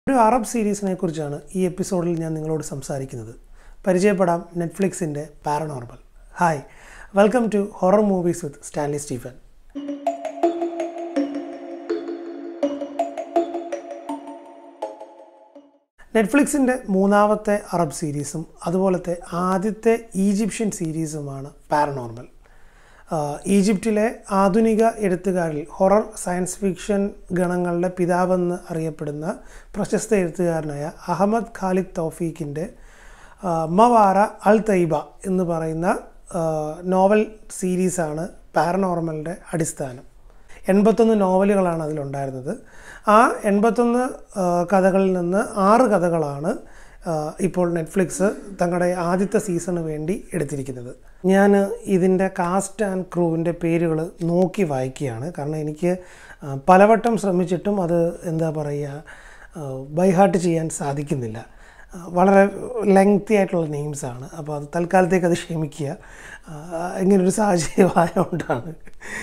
ഒരു അറബ് സീരീസിനെ കുറിച്ചാണ് ഈ എപ്പിസോഡിൽ ഞാൻ നിങ്ങളോട് സംസാരിക്കുന്നത് പരിചയപ്പെടാം നെറ്റ്ഫ്ലിക്സിൻ്റെ paranormal hi welcome to horror movies with Stanley Stephen നെറ്റ്ഫ്ലിക്സിൻ്റെ മൂന്നാമത്തെ അറബ് സീരീസും അതുപോലത്തെ ആദ്യത്തെ ഈജിപ്ഷ്യൻ സീരീസുമാണ് പാരനോർമൽ ആഹ് ഈജിപ്തിലെ ആധുനിക എഴുത്തുകാരിൽ ഹൊറർ സയൻസ് ഫിക്ഷൻ ഗണങ്ങളുടെ പിതാവെന്ന് അറിയപ്പെടുന്ന പ്രശസ്ത എഴുത്തുകാരനായ അഹമ്മദ് ഖാലിദ് തൗഫീഖിൻ്റെ ആഹ് മവാറ അൽ തൈബ എന്ന് പറയുന്ന ആഹ് നോവൽ സീരീസാണ് പാരനോർമലിൻ്റെ അടിസ്ഥാനം എൺപത്തൊന്ന് നോവലുകളാണ് അതിലുണ്ടായിരുന്നത് ആ എൺപത്തൊന്ന് ആഹ് കഥകളിൽ നിന്ന് ആറ് കഥകളാണ് ആഹ് ഇപ്പോൾ നെറ്റ്ഫ്ലിക്സ് തങ്ങളുടെ ആദ്യത്തെ സീസണ് വേണ്ടി എടുത്തിരിക്കുന്നത് ഞാൻ ഇതിൻ്റെ കാസ്റ്റ് ആൻഡ് ക്രൂവിൻ്റെ പേരുകൾ നോക്കി വായിക്കുകയാണ് കാരണം എനിക്ക് ആഹ് പലവട്ടം ശ്രമിച്ചിട്ടും അത് എന്താ പറയുക ബൈഹാർട്ട് ചെയ്യാൻ സാധിക്കുന്നില്ല ആഹ് വളരെ ലെങ്തി ആയിട്ടുള്ള നെയിംസാണ് അപ്പോൾ അത് തൽക്കാലത്തേക്ക് അത് ക്ഷമിക്കുക ആഹ് ഇങ്ങനൊരു സാഹചര്യമായതുകൊണ്ടാണ്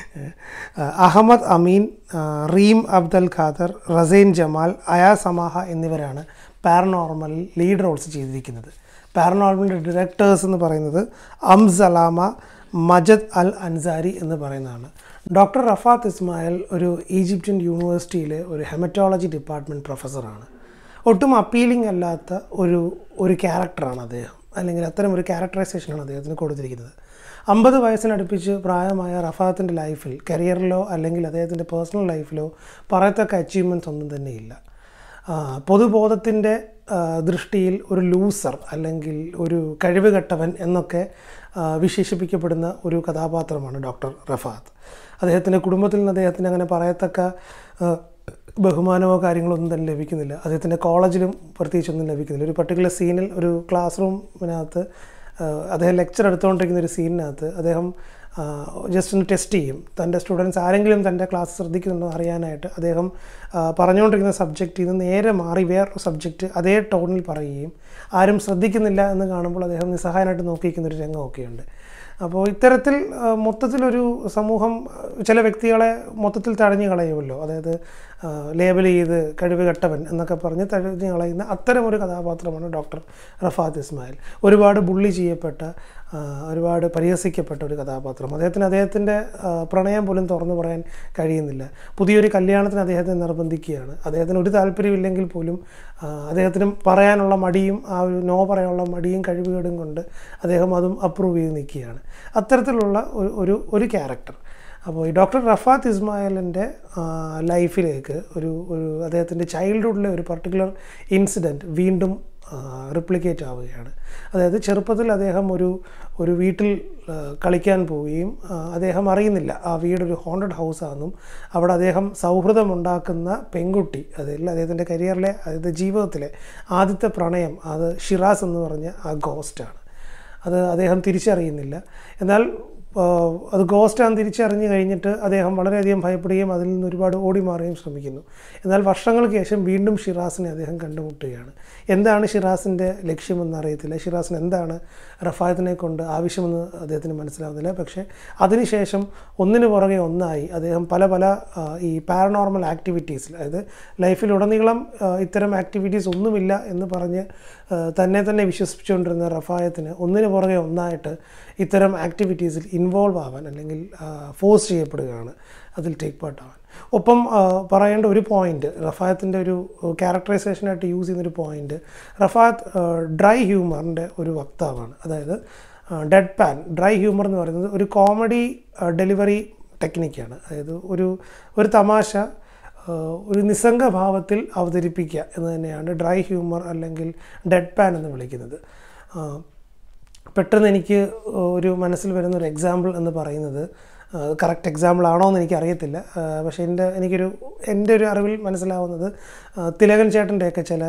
ah Ahmed Amin ah Reem Abdel Kader Razane Jammal Aya Samaha എന്നിവരാണ് പാരനോർമലിൽ ലീഡ് റോൾസ് ചെയ്തിരിക്കുന്നത് പാരനോർമലിൻ്റെ ഡയറക്ടേഴ്സ് എന്ന് പറയുന്നത് അംസലാമ മജദ് അൽ അൻസാരി എന്ന് പറയുന്നതാണ് ഡോക്ടർ റഫാത്ത് ഇസ്മായിൽ ഒരു ഈജിപ്ഷ്യൻ യൂണിവേഴ്സിറ്റിയിലെ ഒരു ഹെമറ്റോളജി ഡിപ്പാർട്ട്മെൻറ്റ് പ്രൊഫസറാണ് ഒട്ടും അപ്പീലിംഗ് അല്ലാത്ത ഒരു ഒരു ക്യാരക്ടറാണ് അദ്ദേഹം അല്ലെങ്കിൽ അത്തരം ഒരു ക്യാരക്ടറൈസേഷനാണ് അദ്ദേഹത്തിന് കൊടുത്തിരിക്കുന്നത് അമ്പത് വയസ്സിനടുപ്പിച്ച് പ്രായമായ റഫാത്തിൻ്റെ ലൈഫിൽ കരിയറിലോ അല്ലെങ്കിൽ അദ്ദേഹത്തിൻ്റെ പേഴ്സണൽ ലൈഫിലോ പറയത്തക്ക അച്ചീവ്മെൻറ്റ്സ് ഒന്നും തന്നെയില്ല ആ, പൊതുബോധത്തിൻ്റെ ആ, ദൃഷ്ടിയിൽ ഒരു ലൂസർ അല്ലെങ്കിൽ ഒരു കഴിവുകെട്ടവൻ എന്നൊക്കെ ആ, വിശേഷിപ്പിക്കപ്പെടുന്ന ഒരു കഥാപാത്രമാണ് ഡോക്ടർ റഫാത്ത് അദ്ദേഹത്തിൻ്റെ കുടുംബത്തിൽ നിന്ന് അദ്ദേഹത്തിന് അങ്ങനെ പറയത്തക്ക ആ, ബഹുമാനമോ കാര്യങ്ങളോ ഒന്നും തന്നെ ലഭിക്കുന്നില്ല അദ്ദേഹത്തിൻ്റെ കോളേജിലും പ്രത്യേകിച്ചൊന്നും ലഭിക്കുന്നില്ല ഒരു പർട്ടിക്കുലർ സീനിൽ ഒരു ക്ലാസ് റൂമിനകത്ത് അദ്ദേഹം ലെക്ചർ എടുത്തുകൊണ്ടിരിക്കുന്ന ഒരു സീനിനകത്ത് അദ്ദേഹം ജസ്റ്റ് ഒന്ന് ടെസ്റ്റ് ചെയ്യും തൻ്റെ സ്റ്റുഡൻസ് ആരെങ്കിലും തൻ്റെ ക്ലാസ് ശ്രദ്ധിക്കുന്നുണ്ടോ അറിയാനായിട്ട് അദ്ദേഹം ആ, പറഞ്ഞുകൊണ്ടിരിക്കുന്ന സബ്ജക്റ്റിൽ നിന്ന് നേരെ മാറി വേറൊരു സബ്ജക്റ്റ് അതേ ടോണിൽ പറയുകയും ആരും ശ്രദ്ധിക്കുന്നില്ല എന്ന് കാണുമ്പോൾ അദ്ദേഹം നിസ്സഹായനായിട്ട് നോക്കിയിരിക്കുന്ന ഒരു രംഗമൊക്കെയുണ്ട് അപ്പോൾ ഇത്തരത്തിൽ ആ, മൊത്തത്തിലൊരു സമൂഹം ആ, ചില വ്യക്തികളെ മൊത്തത്തിൽ തഴഞ്ഞു കളയുമല്ലോ അതായത് ലേബൽ ചെയ്ത് കഴിവുകെട്ടവൻ എന്നൊക്കെ പറഞ്ഞ് തഴഞ്ഞു കളയുന്ന അത്തരം ഒരു കഥാപാത്രമാണ് ഡോക്ടർ റഫാത്ത് ഇസ്മായിൽ ഒരുപാട് ബുള്ളി ചെയ്യപ്പെട്ട ആ, ഒരുപാട് പരിഹസിക്കപ്പെട്ട ഒരു കഥാപാത്രം അദ്ദേഹത്തിന് അദ്ദേഹത്തിൻ്റെ ആ, പ്രണയം പോലും തുറന്നു പറയാൻ കഴിയുന്നില്ല പുതിയൊരു കല്യാണത്തിന് അദ്ദേഹത്തെ നിർബന്ധിക്കുകയാണ് അദ്ദേഹത്തിന് ഒരു താല്പര്യമില്ലെങ്കിൽ പോലും ആ, അദ്ദേഹത്തിന് പറയാനുള്ള മടിയും ആ ഒരു നോ പറയാനുള്ള മടിയും കഴിവുകേടും കൊണ്ട് അദ്ദേഹം അതും അപ്രൂവ് ചെയ്ത് നിൽക്കുകയാണ് അത്തരത്തിലുള്ള ഒരു ഒരു ഒരു ക്യാരക്ടർ അപ്പോൾ ഈ ഡോക്ടർ റഫാത്ത് ഇസ്മായിലിൻ്റെ ലൈഫിലേക്ക് ഒരു ഒരു അദ്ദേഹത്തിൻ്റെ ചൈൽഡ്ഹുഡിലെ ഒരു പർട്ടിക്കുലർ ഇൻസിഡൻറ്റ് വീണ്ടും റിപ്ലിക്കേറ്റ് ആവുകയാണ് അതായത് ചെറുപ്പത്തിൽ അദ്ദേഹം ഒരു ഒരു വീട്ടിൽ ആ, കളിക്കാൻ പോവുകയും ആ, അദ്ദേഹം അറിയുന്നില്ല ആ വീടൊരു ഹോണ്ടഡ് ഹൗസാണെന്നും അവിടെ അദ്ദേഹം സൗഹൃദമുണ്ടാക്കുന്ന പെൺകുട്ടി അതിൽ അദ്ദേഹത്തിൻ്റെ കരിയറിലെ അതായത് ജീവിതത്തിലെ ആദ്യത്തെ പ്രണയം അത് ഷിറാസ് എന്ന് പറഞ്ഞ ആ ഗോസ്റ്റാണ് അത് അദ്ദേഹം തിരിച്ചറിയുന്നില്ല എന്നാൽ ആ, അത് ഗോസ്റ്റാന്ന് തിരിച്ചറിഞ്ഞു കഴിഞ്ഞിട്ട് അദ്ദേഹം വളരെയധികം ഭയപ്പെടുകയും അതിൽ നിന്ന് ഒരുപാട് ഓടി മാറുകയും ശ്രമിക്കുന്നു എന്നാൽ വർഷങ്ങൾക്ക് ശേഷം വീണ്ടും ഷിറാസിനെ അദ്ദേഹം കണ്ടുമുട്ടുകയാണ് എന്താണ് ഷിറാസിൻ്റെ ലക്ഷ്യമെന്ന് അറിയത്തില്ല ഷിറാസിന് എന്താണ് റഫായത്തിനെ കൊണ്ട് ആവശ്യമെന്ന് അദ്ദേഹത്തിന് മനസ്സിലാവുന്നില്ല പക്ഷേ അതിനുശേഷം ഒന്നിനു പുറകെ ഒന്നായി അദ്ദേഹം പല പല ആ, ഈ പാരനോർമൽ ആക്ടിവിറ്റീസിൽ അതായത് ലൈഫിലുടനീളം ആ, ഇത്തരം ആക്ടിവിറ്റീസ് ഒന്നുമില്ല എന്ന് പറഞ്ഞ് ആ, തന്നെ തന്നെ വിശ്വസിച്ചുകൊണ്ടിരുന്ന റഫായത്തിന് ഒന്നിനു പുറകെ ഒന്നായിട്ട് ഇത്തരം ആക്ടിവിറ്റീസിൽ ഇൻവോൾവ് ആവാൻ അല്ലെങ്കിൽ ഫോഴ്സ് ചെയ്യപ്പെടുകയാണ് അതിൽ ടേക്ക് പാർട്ട് ആവാൻ ഒപ്പം ആ, പറയേണ്ട ഒരു പോയിന്റ് റഫായത്തിൻ്റെ ഒരു ക്യാരക്ടറൈസേഷനായിട്ട് യൂസ് ചെയ്യുന്നൊരു പോയിന്റ് റഫാത്ത് ഡ്രൈ ഹ്യൂമറിൻ്റെ ഒരു വക്താവാണ് അതായത് ഡെഡ് പാൻ ഡ്രൈ ഹ്യൂമർ എന്ന് പറയുന്നത് ഒരു കോമഡി ഡെലിവറി ടെക്നിക്കാണ് അതായത് ഒരു ഒരു തമാശ ആ, ഒരു നിസ്സംഗ ഭാവത്തിൽ അവതരിപ്പിക്കുക എന്ന് തന്നെയാണ് ഡ്രൈ ഹ്യൂമർ അല്ലെങ്കിൽ ഡെഡ് പാൻ എന്ന് വിളിക്കുന്നത് ആ, പെട്ടെന്ന് എനിക്ക് ഒരു മനസ്സിൽ വരുന്ന ഒരു എക്സാമ്പിൾ എന്ന് പറയുന്നത് കറക്റ്റ് എക്സാമ്പിൾ ആണോ എന്ന് എനിക്കറിയത്തില്ല ആ, പക്ഷേ എൻ്റെ എനിക്കൊരു എൻ്റെ ഒരു അറിവിൽ മനസ്സിലാവുന്നത് ആ, തിലകൻ ചേട്ടൻ്റെയൊക്കെ ചില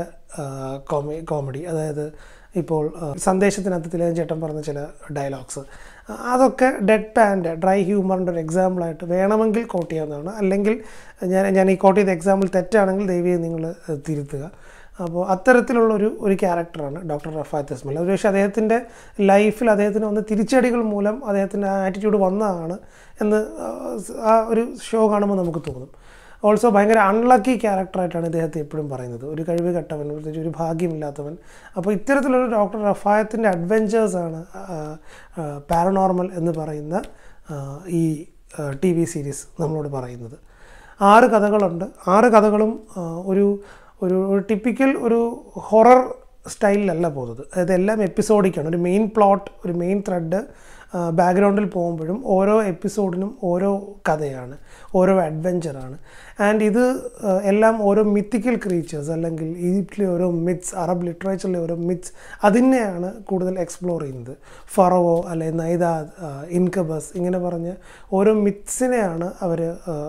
കോമി കോമഡി അതായത് ഇപ്പോൾ ആ, സന്ദേശത്തിനകത്ത് തിലകൻ ചേട്ടൻ പറഞ്ഞ ചില ഡയലോഗ്സ് അതൊക്കെ ഡെഡ് പാൻ്റെ ഡ്രൈ ഹ്യൂമറിൻ്റെ ഒരു എക്സാമ്പിളായിട്ട് വേണമെങ്കിൽ കോട്ട് ചെയ്യാവുന്നതാണ് അല്ലെങ്കിൽ ഞാൻ ഞാൻ ഈ കോട്ട് ചെയ്ത എക്സാമ്പിൾ തെറ്റാണെങ്കിൽ ദയവേത് നിങ്ങൾ തിരുത്തുക അപ്പോൾ അത്തരത്തിലുള്ളൊരു ഒരു ക്യാരക്ടറാണ് ഡോക്ടർ റഫാത്ത് ഇസ്മാൽ ഒരുപക്ഷെ അദ്ദേഹത്തിൻ്റെ ലൈഫിൽ അദ്ദേഹത്തിന് വന്ന തിരിച്ചടികൾ മൂലം അദ്ദേഹത്തിൻ്റെ ആറ്റിറ്റ്യൂഡ് വന്നതാണ് എന്ന് ആ, ആ ഒരു ഷോ കാണുമ്പോൾ നമുക്ക് തോന്നും ഓൾസോ ഭയങ്കര അൺലക്കി ക്യാരക്ടറായിട്ടാണ് ഇദ്ദേഹത്തെ എപ്പോഴും പറയുന്നത് ഒരു കഴിവ് കെട്ടവൻ പ്രത്യേകിച്ച് ഒരു ഭാഗ്യമില്ലാത്തവൻ അപ്പോൾ ഇത്തരത്തിലൊരു ഡോക്ടർ റഫായത്തിൻ്റെ അഡ്വഞ്ചേഴ്സാണ് പാരനോർമൽ എന്ന് പറയുന്ന ആ, ഈ ടി വി സീരീസ് നമ്മളോട് പറയുന്നത് ആറ് കഥകളുണ്ട് ആറ് കഥകളും ആ, ഒരു ഒരു ഒരു ടിപ്പിക്കൽ ഒരു ഹൊറർ സ്റ്റൈലിലല്ല പോകുന്നത് അതായത് എല്ലാം എപ്പിസോഡിക്കാണ് ഒരു മെയിൻ പ്ലോട്ട് ഒരു മെയിൻ ത്രെഡ് ബാക്ക്ഗ്രൗണ്ടിൽ പോകുമ്പോഴും ഓരോ എപ്പിസോഡിനും ഓരോ കഥയാണ് ഓരോ അഡ്വഞ്ചറാണ് ആൻഡ് ഇത് ആ, എല്ലാം ഓരോ മിത്തിക്കൽ ക്രീച്ചേഴ്സ് അല്ലെങ്കിൽ ഈജിപ്തിലെ ഓരോ മിത്സ് അറബ് ലിറ്ററേച്ചറിലെ ഓരോ മിത്സ് അതിനെയാണ് കൂടുതൽ എക്സ്പ്ലോർ ചെയ്യുന്നത് ഫറവോ അല്ലെ നൈദ ഇൻകബസ് ഇങ്ങനെ പറഞ്ഞ് ഓരോ മിത്സിനെയാണ് അവർ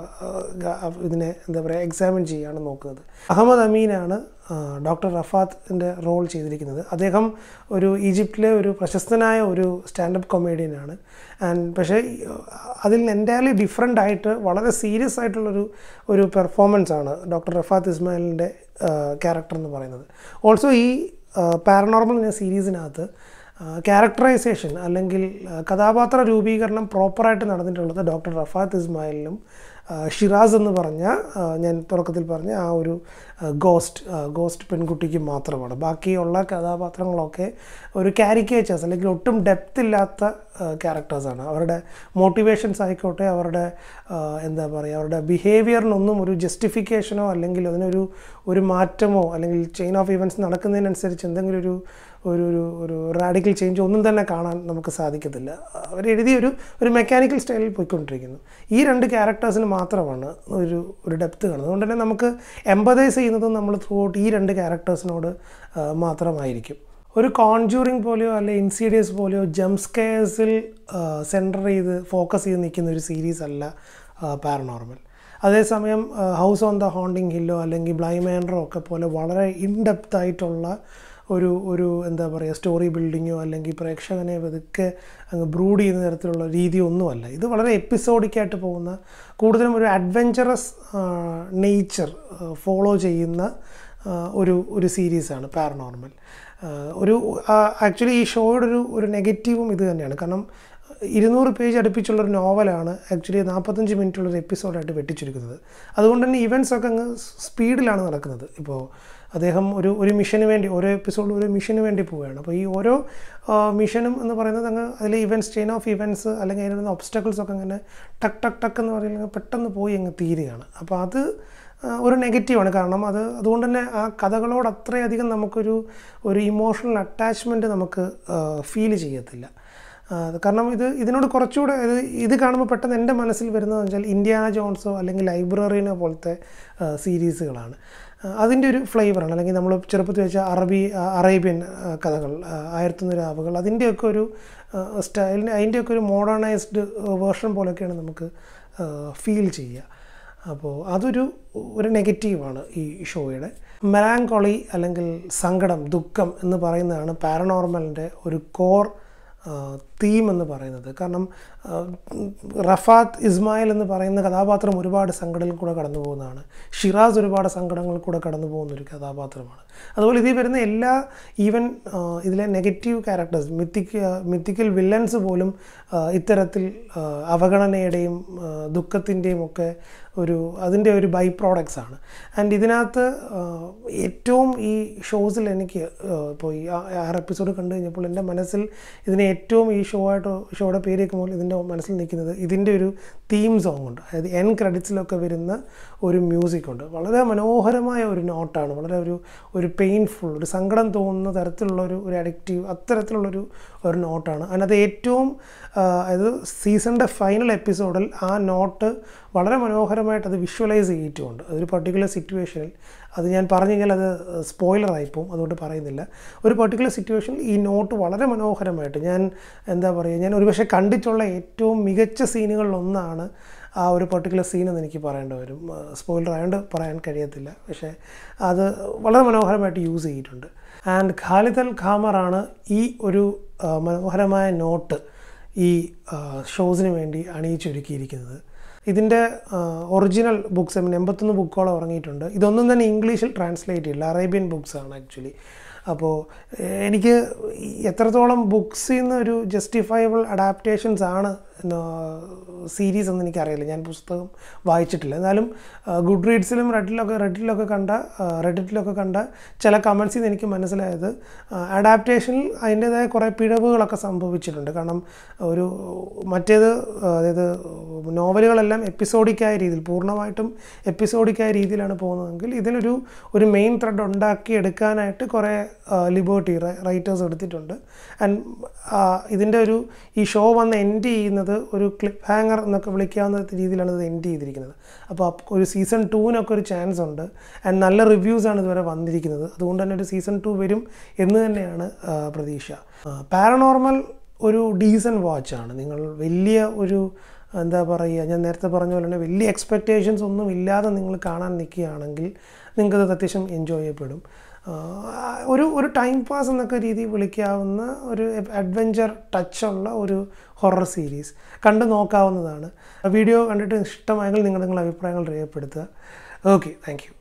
ഇതിനെ എന്താ പറയുക എക്സാമിൻ ചെയ്യാണ് നോക്കുന്നത് അഹമ്മദ് അമീനാണ് ഡോക്ടർ റഫാത്തിൻ്റെ റോൾ ചെയ്തിരിക്കുന്നത് അദ്ദേഹം ഒരു ഈജിപ്തിലെ ഒരു പ്രശസ്തനായ ഒരു സ്റ്റാൻഡപ്പ് കൊമേഡിയനാണ് ആൻഡ് പക്ഷേ ഈ, അതിൽ എൻ്റയർലി ഡിഫറെൻ്റ് ആയിട്ട് വളരെ സീരിയസ് ആയിട്ടുള്ളൊരു ഒരു പെർഫോമൻസ് ആണ് ഡോക്ടർ റഫാത്ത് ഇസ്മായിലിൻ്റെ ക്യാരക്ടർ എന്ന് പറയുന്നത് ഓൾസോ ഈ പാരനോർമൽ എന്ന സീരീസിനകത്ത് ക്യാരക്ടറൈസേഷൻ അല്ലെങ്കിൽ ആ, കഥാപാത്ര രൂപീകരണം പ്രോപ്പറായിട്ട് നടന്നിട്ടുള്ളത് ഡോക്ടർ റഫാത്ത് ഇസ്മായിലിനും ആ, ഷിറാസ് എന്ന് പറഞ്ഞ ആ, ഞാൻ തുടക്കത്തിൽ പറഞ്ഞ ആ ഒരു ഗോസ്റ്റ് ഗോസ്റ്റ് പെൺകുട്ടിക്ക് മാത്രമാണ് ബാക്കിയുള്ള കഥാപാത്രങ്ങളൊക്കെ ഒരു കാരിക്കേച്ചേഴ്സ് അല്ലെങ്കിൽ ഒട്ടും ഡെപ്ത് ഇല്ലാത്ത ക്യാരക്ടേഴ്സാണ് അവരുടെ മോട്ടിവേഷൻസ് ആയിക്കോട്ടെ അവരുടെ ആ, എന്താ പറയുക അവരുടെ ബിഹേവിയറിനൊന്നും ഒരു ജസ്റ്റിഫിക്കേഷനോ അല്ലെങ്കിൽ അതിനൊരു ഒരു മാറ്റമോ അല്ലെങ്കിൽ ചെയിൻ ഓഫ് ഇവൻറ്റ്സ് നടക്കുന്നതിനനുസരിച്ച് എന്തെങ്കിലും ഒരു ഒരു ഒരു ഒരു റാഡിക്കൽ ചേഞ്ച് ഒന്നും തന്നെ കാണാൻ നമുക്ക് സാധിക്കത്തില്ല അവർ എഴുതിയൊരു ഒരു മെക്കാനിക്കൽ സ്റ്റൈലിൽ പോയിക്കൊണ്ടിരിക്കുന്നു ഈ രണ്ട് ക്യാരക്ടേഴ്സിന് മാത്രമാണ് ഒരു ഒരു ഡെപ്ത് കാണുന്നത് അതുകൊണ്ട് തന്നെ നമുക്ക് എമ്പതൈസ് ചെയ്യുന്നതും നമ്മൾ ത്രൂ ഔട്ട് ഈ രണ്ട് ക്യാരക്ടേഴ്സിനോട് ആ, മാത്രമായിരിക്കും ഒരു കോൺജൂറിങ് പോലെയോ അല്ലെ ഇൻസീഡിയസ് പോലെയോ ജംസ്കെയർസിൽ സെൻറ്റർ ചെയ്ത് ഫോക്കസ് ചെയ്ത് നിൽക്കുന്ന ഒരു സീരീസ് അല്ല പാരനോർമൽ അതേസമയം ഹൗസ് ഓൺ ദ ഹോണ്ടിങ് ഹില്ലോ അല്ലെങ്കിൽ ബ്ലൈമാൻഡറോ ഒക്കെ പോലെ വളരെ ഇൻഡെപ്ത് ആയിട്ടുള്ള ഒരു ഒരു എന്താ പറയുക സ്റ്റോറി ബിൽഡിങ്ങോ അല്ലെങ്കിൽ പ്രേക്ഷകനെ പതുക്കെ അങ്ങ് ബ്രൂഡ് ചെയ്യുന്ന തരത്തിലുള്ള രീതിയൊന്നുമല്ല ഇത് വളരെ എപ്പിസോഡിക്കായിട്ട് പോകുന്ന കൂടുതലും ഒരു അഡ്വഞ്ചറസ് നേച്ചർ ഫോളോ ചെയ്യുന്ന ആ, ഒരു ഒരു സീരീസാണ് പാരനോർമൽ ഒരു ആക്ച്വലി ഈ ഷോയുടെ ഒരു ഒരു നെഗറ്റീവും ഇത് തന്നെയാണ് കാരണം ഇരുന്നൂറ് പേജ് അടുപ്പിച്ചുള്ളൊരു നോവലാണ് ആക്ച്വലി നാൽപ്പത്തഞ്ച് മിനിറ്റുള്ളൊരു എപ്പിസോഡായിട്ട് വെട്ടിച്ചുരുക്കുന്നത് അതുകൊണ്ട് തന്നെ ഇവൻറ്റ്സ് ഒക്കെ അങ്ങ് സ്പീഡിലാണ് നടക്കുന്നത് ഇപ്പോൾ അദ്ദേഹം ഒരു ഒരു മിഷന് വേണ്ടി ഓരോ എപ്പിസോഡ് ഒരു മിഷന് വേണ്ടി പോവുകയാണ് അപ്പോൾ ഈ ഓരോ മിഷനും എന്ന് പറയുന്നത് അങ്ങ് അതിലെ ഇവൻറ്റ്സ് ചെയിൻ ഓഫ് ഇവൻറ്റ്സ് അല്ലെങ്കിൽ അതിലുള്ള ഒബ്സ്റ്റക്കിൾസ് ഒക്കെ അങ്ങനെ ടക്ക് ടക്ക് ടക്ക് എന്ന് പറയുന്നത് പെട്ടെന്ന് പോയി അങ്ങ് തീരുകയാണ് അപ്പോൾ അത് ആ, ഒരു നെഗറ്റീവാണ് കാരണം അത് അതുകൊണ്ട് തന്നെ ആ കഥകളോട് അത്രയധികം നമുക്കൊരു ഒരു ഇമോഷണൽ അറ്റാച്ച്മെൻറ്റ് നമുക്ക് ഫീൽ ചെയ്യത്തില്ല ആ, അത് കാരണം ഇത് ഇതിനോട് കുറച്ചുകൂടെ ഇത് ഇത് കാണുമ്പോൾ പെട്ടെന്ന് എൻ്റെ മനസ്സിൽ വരുന്നതെന്ന് വെച്ചാൽ ഇന്ത്യാന ജോൺസോ അല്ലെങ്കിൽ ലൈബ്രറീനോ പോലത്തെ ആ, സീരീസുകളാണ് ആ, അതിൻ്റെ ഒരു ഫ്ലേവറാണ് അല്ലെങ്കിൽ നമ്മൾ ചെറുപ്പത്തിൽ വെച്ച അറബി ആ, അറേബ്യൻ ആ, കഥകൾ ആ, ആയിരത്തൊന്ന് രാവുകൾ അതിൻ്റെയൊക്കെ ഒരു സ്റ്റൈലിൻ്റെ അതിൻ്റെയൊക്കെ ഒരു മോഡേണൈസ്ഡ് വേർഷൻ പോലെയൊക്കെയാണ് നമുക്ക് ഫീൽ ചെയ്യുക അപ്പോൾ അതൊരു ഒരു നെഗറ്റീവാണ് ഈ ഷോയുടെ മെലാങ്കോളി അല്ലെങ്കിൽ സങ്കടം ദുഃഖം എന്ന് പറയുന്നതാണ് പാരനോർമലിൻ്റെ ഒരു കോർ തീം എന്ന് പറയുന്നത് കാരണം ആ, റഫാത്ത് ഇസ്മായിൽ എന്ന് പറയുന്ന കഥാപാത്രം ഒരുപാട് സങ്കടങ്ങളിൽ കൂടെ കടന്നു പോകുന്നതാണ് ഷിറാസ് ഒരുപാട് സങ്കടങ്ങളിൽ കൂടെ കടന്നു പോകുന്ന ഒരു കഥാപാത്രമാണ് അതുപോലെ ഇതിൽ വരുന്ന എല്ലാ ഈവൻ ഇതിലെ negative characters mythic mythical villains പോലും ആ, ഇത്തരത്തിൽ ആ, അവഗണനയുടെയും ആ, ദുഃഖത്തിൻ്റെയും ഒക്കെ ഒരു അതിൻ്റെ ഒരു ബൈ പ്രോഡക്ട്സ് ആണ് ആൻഡ് ഇതിനകത്ത് ആ, ഏറ്റവും ഈ ഷോസിൽ എനിക്ക് ആ, ഇപ്പോൾ ഈ ആ- ആറ് എപ്പിസോഡ് കണ്ടു കഴിഞ്ഞപ്പോൾ എൻ്റെ മനസ്സിൽ ഇതിനെ ഏറ്റവും ഈ ഷോ ആയിട്ട് ഷോയുടെ പേര് കേൾക്കുമ്പോൾ ഇതിൻ്റെ മനസ്സിൽ നിൽക്കുന്നത് ഇതിൻ്റെ ഒരു തീം സോങ് ഉണ്ട് അതായത് എൻ ക്രെഡിറ്റ്സിലൊക്കെ വരുന്ന ഒരു മ്യൂസിക് ഉണ്ട് വളരെ മനോഹരമായ ഒരു നോട്ടാണ് വളരെ ഒരു ഒരു പെയിൻഫുൾ ഒരു സങ്കടം തോന്നുന്ന തരത്തിലുള്ള ഒരു ഒരു അഡിക്റ്റീവ് അത്തരത്തിലുള്ളൊരു ഒരു നോട്ടാണ് അതിനകത്ത് ഏറ്റവും ആ, അതായത് സീസണിൻ്റെ ഫൈനൽ എപ്പിസോഡിൽ ആ നോട്ട് വളരെ മനോഹരമായിട്ട് അത് വിഷ്വലൈസ് ചെയ്തിട്ടുമുണ്ട് അതൊരു പർട്ടിക്കുലർ സിറ്റുവേഷനിൽ അത് ഞാൻ പറഞ്ഞു കഴിഞ്ഞാൽ അത് സ്പോയിലർ ആയിപ്പോവും അതുകൊണ്ട് പറയുന്നില്ല ഒരു പർട്ടിക്കുലർ സിറ്റുവേഷനിൽ ഈ നോട്ട് വളരെ മനോഹരമായിട്ട് ഞാൻ എന്താ പറയുക ഞാൻ ഒരുപക്ഷെ കണ്ടിട്ടുള്ള ഏറ്റവും മികച്ച സീനുകളിലൊന്നാണ് ആ ഒരു പർട്ടിക്കുലർ സീൻ എന്ന് എനിക്ക് പറയേണ്ടി വരും സ്പോയിലർ ആയതുകൊണ്ട് പറയാൻ കഴിയത്തില്ല പക്ഷേ അത് വളരെ മനോഹരമായിട്ട് യൂസ് ചെയ്തിട്ടുണ്ട് ആൻഡ് ഖാലിദ് അൽ ഖാമറാണ് ഈ ഒരു ആ, മനോഹരമായ നോട്ട് ഈ ഷോസിന് വേണ്ടി അണിയിച്ചൊരുക്കിയിരിക്കുന്നത് ഇതിൻ്റെ ഒറിജിനൽ ബുക്സ് ഐ മീൻ എൺപത്തൊന്ന് ബുക്കോളം ഇറങ്ങിയിട്ടുണ്ട് ഇതൊന്നും തന്നെ ഇംഗ്ലീഷിൽ ട്രാൻസ്ലേറ്റ് ചെയ്യില്ല അറേബ്യൻ ബുക്സ് ആണ് ആക്ച്വലി അപ്പോൾ ഏഹ്, എനിക്ക് ഈ എത്രത്തോളം ബുക്സിൽ നിന്ന് ഒരു ജസ്റ്റിഫയബിൾ അഡാപ്റ്റേഷൻസ് ആണ് സീരീസ് എന്ന് എനിക്കറിയില്ല ഞാൻ പുസ്തകം വായിച്ചിട്ടില്ല എന്നാലും ഗുഡ് റീഡ്സിലും റെഡിലൊക്കെ റെഡിലൊക്കെ കണ്ട റെഡിറ്റിലൊക്കെ കണ്ട ചില കമൻസിൽ നിന്ന് എനിക്ക് മനസ്സിലായത് അഡാപ്റ്റേഷനിൽ അതിൻ്റേതായ കുറേ പിഴവുകളൊക്കെ സംഭവിച്ചിട്ടുണ്ട് കാരണം ഒരു മറ്റേത് അതായത് നോവലുകളെല്ലാം എപ്പിസോഡിക്കായ രീതിയിൽ പൂർണ്ണമായിട്ടും എപ്പിസോഡിക്കായ രീതിയിലാണ് പോകുന്നതെങ്കിൽ ഇതിനൊരു ഒരു മെയിൻ ത്രെഡ് ഉണ്ടാക്കി എടുക്കാനായിട്ട് കുറേ ലിബേർട്ടി റൈറ്റേഴ്സ് എടുത്തിട്ടുണ്ട് ആൻഡ് ഇതിൻ്റെ ഒരു ഈ ഷോ വന്ന് എൻഡ് ചെയ്യുന്നത് ഒരു ക്ലിപ്പ് ഹാങ്ങർ എന്നൊക്കെ വിളിക്കാവുന്ന രീതിയിലാണ് ഇത് എൻഡ് ചെയ്തിരിക്കുന്നത് അപ്പോൾ അപ്പ് ഒരു സീസൺ ടൂവിനൊക്കെ ഒരു ചാൻസ് ഉണ്ട് ആൻഡ് നല്ല റിവ്യൂസാണ് ഇതുവരെ വന്നിരിക്കുന്നത് അതുകൊണ്ട് തന്നെ ഒരു സീസൺ ടു വരും എന്ന് തന്നെയാണ് ആ, പ്രതീക്ഷ പാരനോർമൽ ഒരു ഡീസൻ വാച്ചാണ് നിങ്ങൾ വലിയ ഒരു എന്താ പറയുക ഞാൻ നേരത്തെ പറഞ്ഞ പോലെ തന്നെ വലിയ എക്സ്പെക്റ്റേഷൻസ് ഒന്നും ഇല്ലാതെ നിങ്ങൾ കാണാൻ നിൽക്കുകയാണെങ്കിൽ നിങ്ങൾക്കത് അത്യാവശ്യം എൻജോയ് ചെയ്യപ്പെടും ആ, ഒരു ഒരു ടൈം പാസ് എന്നൊക്കെ രീതി വിളിക്കാവുന്ന ഒരു അഡ്വഞ്ചർ ടച്ചുള്ള ഒരു ഹൊറർ സീരീസ് കണ്ടു നോക്കാവുന്നതാണ് വീഡിയോ കണ്ടിട്ട് ഇഷ്ടമായെങ്കിൽ നിങ്ങൾ നിങ്ങളുടെ അഭിപ്രായങ്ങൾ രേഖപ്പെടുത്തുക ഓക്കെ താങ്ക് യു